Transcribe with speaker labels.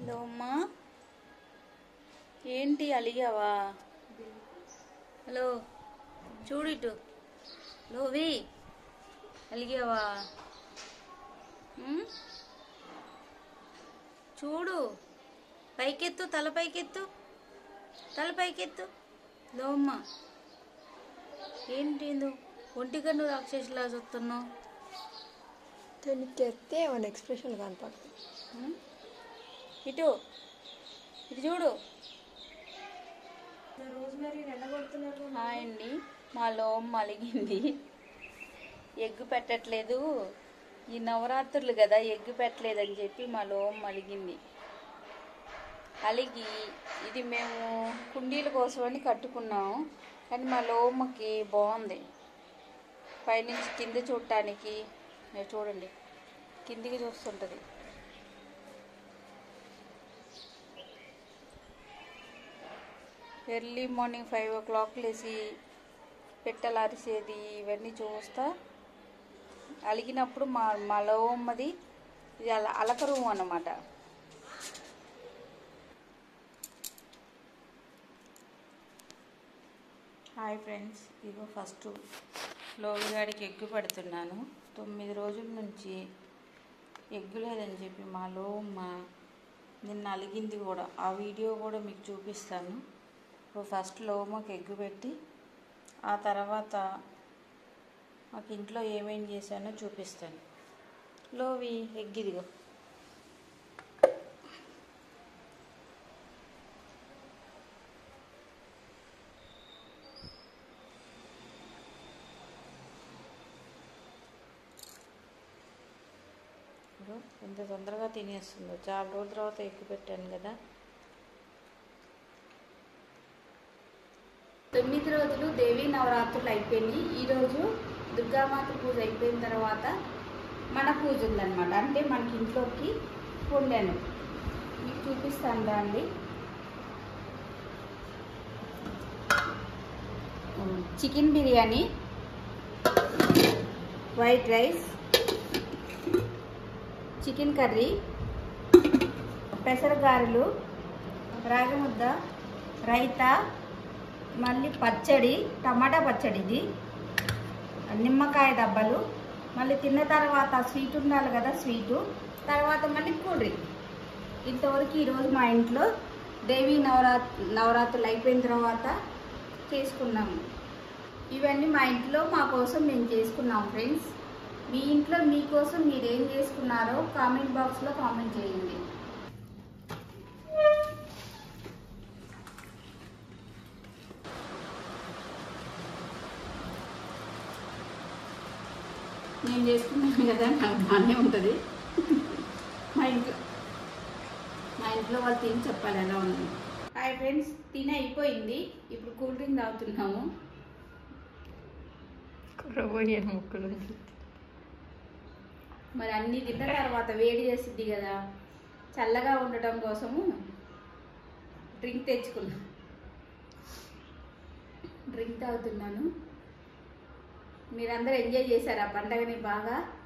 Speaker 1: లోమ్మా ఏంటి అలిగావా హలో చూడు ఇటు లోవి అలిగావా ఉమ్? చూడు పైకెత్తు తల పైకెత్తు తల పైకెత్తు లోమ్మ ఏంటి నువ్వు ఒంటికన్ను రాక్షసులా చూస్తున్నావు
Speaker 2: దానికి ఎత్తే ఏమైనా ఎక్స్ప్రెషన్ కనపడుతుంది
Speaker 1: ఉమ్? ఇటు ఇటు చూడు హాయ్ అండి మా లోమ్ మలిగింది ఎగ్గు పెట్టట్లేదు ఈ నవరాత్రులు కదా ఎగ్గు పెట్టలేదని చెప్పి మా లోమ్ మలిగింది అలిగి ఇది మేము కుండీల కోసమని కట్టుకున్నాము కానీ మా లోమ్మకి బాగుంది పైనుంచి కింద చూడటానికి మీరు చూడండి కిందికి చూస్తుంటుంది early morning five o'clock లేచి పెట్టెలు అరిసేది ఇవన్నీ చూస్తా అలిగినప్పుడు మా మా లోమ్మది ఇది అల అలక రూమ్ అన్నమాట హాయ్ ఫ్రెండ్స్ ఇగో ఫస్ట్ లోవిగాడికి ఎగ్గు పెడుతున్నాను తొమ్మిది రోజుల నుంచి ఎగ్గు లేదని చెప్పి మా లోమ్మ నిన్న అలిగింది కూడా ఆ వీడియో కూడా మీకు చూపిస్తాను ఇప్పుడు ఫస్ట్ లోమకి ఎగ్గు పెట్టి ఆ తర్వాత మాకు ఇంట్లో ఏమేం చేశానో చూపిస్తాను లోవి ఎగ్ ఇదిగో ఇప్పుడు ఎంత తొందరగా తినేస్తుందో చాలా రోజుల తర్వాత ఎగ్గు పెట్టాను కదా తొమ్మిది రోజులు దేవీ నవరాత్రులు అయిపోయినాయి ఈరోజు దుర్గామాత పూజ అయిపోయిన తర్వాత మన పూజ ఉందన్నమాట అంటే మనకి ఇంట్లోకి వండాను మీకు చూపిస్తాను రండి chicken biryani white rice chicken curry పెసరగారెలు రాగి ముద్ద రైతా మళ్ళీ పచ్చడి టమాటా పచ్చడి ఇది నిమ్మకాయ దబ్బలు మళ్ళీ తిన్న తర్వాత స్వీట్ ఉండాలి కదా స్వీటు తర్వాత మళ్ళీ కూల్ డ్రింక్ ఇంతవరకు ఈరోజు మా ఇంట్లో దేవీ నవరాత్ నవరాత్రులు అయిపోయిన తర్వాత చేసుకున్నాము ఇవన్నీ మా ఇంట్లో మా కోసం మేము చేసుకున్నాం ఫ్రెండ్స్ మీ ఇంట్లో మీకోసం మీరు ఏం చేసుకున్నారో కామెంట్ బాక్స్లో కామెంట్ చేయండి నేను చేసుకున్నాను కదా నాకు బాగానే ఉంటుంది మా ఇంట్లో మా ఇంట్లో వాళ్ళు తిని చెప్పాలి ఎలా ఉంది హాయ్ ఫ్రెండ్స్ తిని అయిపోయింది ఇప్పుడు కూల్ డ్రింక్ తాగుతున్నాము
Speaker 2: కురబోయే ముక్కలు
Speaker 1: మరి అన్ని తిన్న తర్వాత వేడి చేసిద్ది కదా చల్లగా ఉండటం కోసము డ్రింక్ తెచ్చుకున్నా డ్రింక్ తాగుతున్నాను మీరందరూ ఎంజాయ్ చేశారా పండగని బాగా